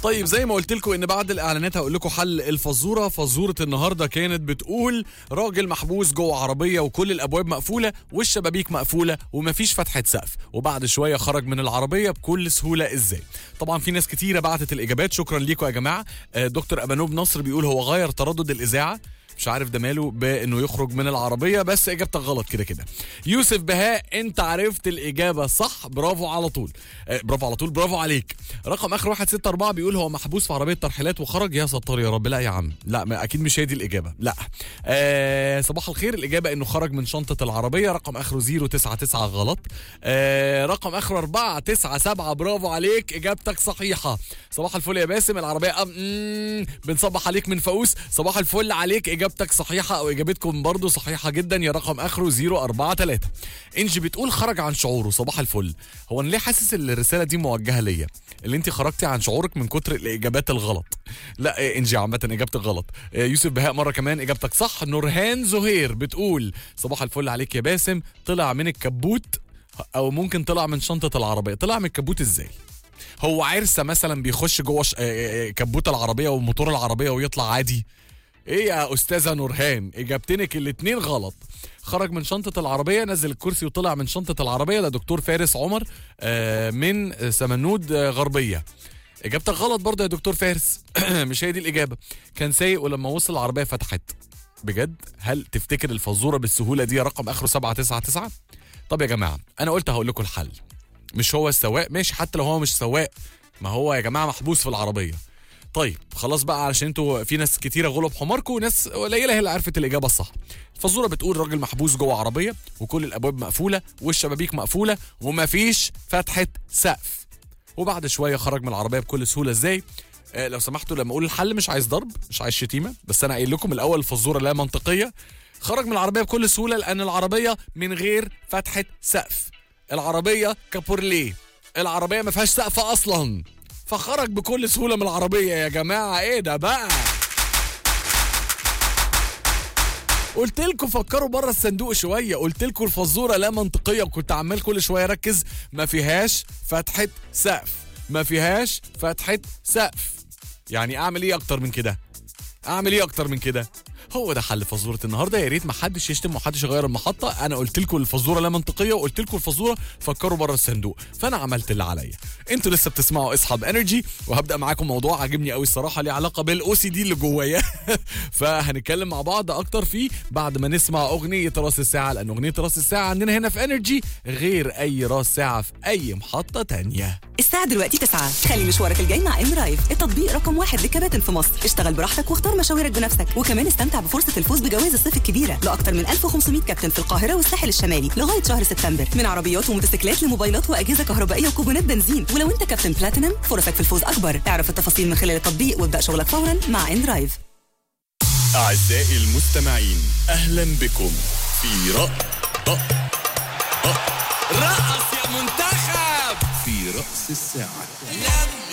طيب زي ما قلت لكم ان بعد الاعلانات هقول لكم حل الفزوره فزوره النهارده كانت بتقول راجل محبوس جوه عربيه وكل الابواب مقفوله والشبابيك مقفوله ومفيش فتحه سقف وبعد شويه خرج من العربيه بكل سهوله ازاي طبعا في ناس كتيره بعتت الاجابات شكرا ليكم يا جماعه آه، دكتور ابانوب نصر بيقول هو غير تردد الاذاعه مش عارف ده ماله بانه يخرج من العربيه بس اجابتك غلط كده كده يوسف بهاء انت عرفت الاجابه صح برافو على طول آه، برافو على طول برافو عليك رقم اخر 164 بيقول هو محبوس في عربيه ترحيلات وخرج يا ستار يا رب لا يا عم لا ما اكيد مش هي دي الاجابه لا آه صباح الخير الاجابه انه خرج من شنطه العربيه رقم اخره 099 غلط آه رقم اخره 497 برافو عليك اجابتك صحيحه صباح الفل يا باسم العربيه أم مم، بنصبح عليك من فاقوس صباح الفل عليك اجابتك صحيحه او اجابتكم برضو صحيحه جدا يا رقم اخره 043 انجي بتقول خرج عن شعوره صباح الفل هو انا ليه حاسس ان الرساله دي موجهه ليا اللي انت خرجتي عن شعورك من كتر الاجابات الغلط لا إيه انجي عامه اجابتك غلط إيه يوسف بهاء مره كمان اجابتك صح نورهان زهير بتقول صباح الفل عليك يا باسم طلع من الكبوت او ممكن طلع من شنطه العربيه طلع من الكبوت ازاي هو عرسه مثلا بيخش جوه ش... آه، آه، كبوت العربيه وموتور العربيه ويطلع عادي ايه يا استاذه نورهان اجابتنك الاتنين غلط خرج من شنطة العربية نزل الكرسي وطلع من شنطة العربية لدكتور فارس عمر آه، من سمنود آه، غربية اجابتك غلط برضه يا دكتور فارس مش هي دي الاجابة كان سايق ولما وصل العربية فتحت بجد هل تفتكر الفزورة بالسهولة دي رقم اخره 799 طب يا جماعة انا قلت هقول لكم الحل مش هو السواق ماشي حتى لو هو مش سواق ما هو يا جماعه محبوس في العربيه طيب خلاص بقى علشان انتوا في ناس كتيره غلب حماركم وناس قليله هي اللي عرفت الاجابه الصح الفزوره بتقول راجل محبوس جوه عربيه وكل الابواب مقفوله والشبابيك مقفوله ومفيش فتحه سقف وبعد شويه خرج من العربيه بكل سهوله ازاي آه لو سمحتوا لما اقول الحل مش عايز ضرب مش عايز شتيمه بس انا قايل لكم الاول الفزوره لا منطقيه خرج من العربيه بكل سهوله لان العربيه من غير فتحه سقف العربيه كابورليه العربيه ما فيهاش سقف اصلا فخرج بكل سهوله من العربيه يا جماعه ايه ده بقى قلت لكم فكروا بره الصندوق شويه قلت لكم الفزوره لا منطقيه وكنت عمال كل شويه اركز ما فيهاش فتحه سقف ما فيهاش فتحه سقف يعني اعمل ايه اكتر من كده اعمل ايه اكتر من كده هو ده حل فزوره النهارده يا ريت ما حدش يشتم ومحدش يغير المحطه انا قلت لكم الفزوره لا منطقيه وقلت لكم الفزوره فكروا بره الصندوق فانا عملت اللي عليا انتوا لسه بتسمعوا اصحاب انرجي وهبدا معاكم موضوع عاجبني قوي الصراحه ليه علاقه بالاو سي دي اللي جوايا فهنتكلم مع بعض اكتر فيه بعد ما نسمع اغنيه راس الساعه لان اغنيه راس الساعه عندنا هنا في انرجي غير اي راس ساعه في اي محطه تانية الساعة دلوقتي تسعة خلي مشوارك الجاي مع ام رايف التطبيق رقم واحد للكباتن في مصر اشتغل براحتك واختار مشاويرك بنفسك وكمان استمتع بفرصة الفوز بجوائز الصيف الكبيرة لأكثر من 1500 كابتن في القاهرة والساحل الشمالي لغاية شهر سبتمبر من عربيات وموتوسيكلات لموبايلات وأجهزة كهربائية وكوبونات بنزين ولو أنت كابتن بلاتينم فرصك في الفوز أكبر اعرف التفاصيل من خلال التطبيق وابدأ شغلك فورا مع ان رايف أعزائي المستمعين أهلا بكم في رأ رأ رأ رأس يا منتخب في رأس الساعة لم